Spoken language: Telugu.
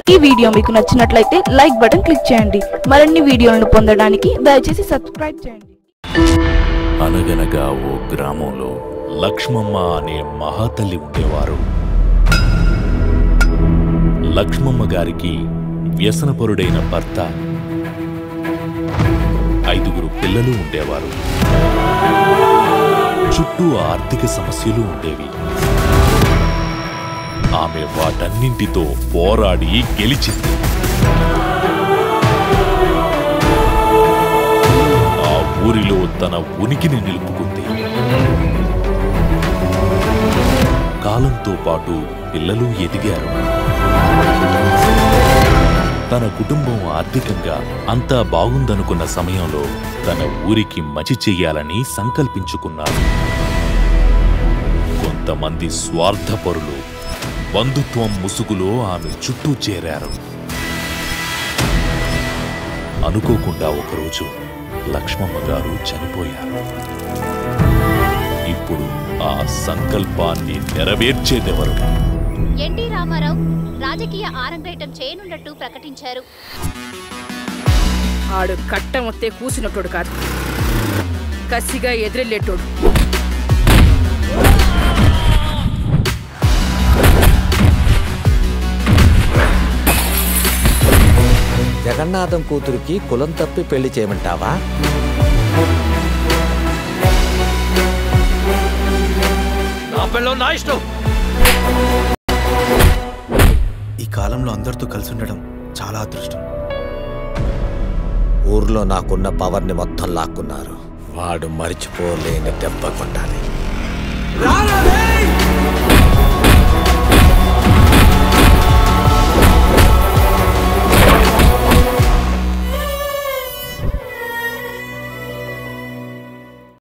ఈ వీడియో మీకు నచ్చినట్లయితే లైక్ బటన్ క్లిక్ చేయండి మరిన్ని వీడియోలను పొందడానికి దయచేసి సబ్స్క్రైబ్ చేయండి అనగనగా ఓ గ్రామంలో లక్ష్మమ్మ అనే మహాతల్లి ఉండేవారు లక్ష్మమ్మ గారికి వ్యసనపరుడైన భర్త ఐదుగురు పిల్లలు ఉండేవారు చుట్టూ ఆర్థిక సమస్యలు ఉండేవి ఆమె వాటన్నింటితో పోరాడి గెలిచింది ఆ ఊరిలో తన ఉనికిని నిలుపుకుంది కాలంతో పాటు పిల్లలు ఎదిగారు తన కుటుంబం ఆర్థికంగా అంతా బాగుందనుకున్న సమయంలో తన ఊరికి మంచి చెయ్యాలని సంకల్పించుకున్నారు కొంతమంది స్వార్థపరులు బంధుత్వం ముసుగులో ఆమె చుట్టూ చేరారు అనుకోకుండా ఒకరోజు లక్ష్మమ్మ గారు చనిపోయారు ఇప్పుడు ఆ సంకల్పాన్ని నెరవేర్చేదెవరు ఎన్టీ రామారావు రాజకీయ ఆరంగేటం చేయనున్నట్టు ప్రకటించారు ఆడు కట్టమొత్తే కూసినట్టోడు కాదు కసిగా ఎదురెళ్ళేటోడు జగన్నాథం కూతురికి కులం తప్పి పెళ్లి చేయమంటావా ఈ కాలంలో అందరితో కలిసి ఉండడం చాలా అదృష్టం ఊర్లో నాకున్న పవర్ని మొత్తం లాక్కున్నారు వాడు మరిచిపోలేని దెబ్బ కొట్టాలి రానవే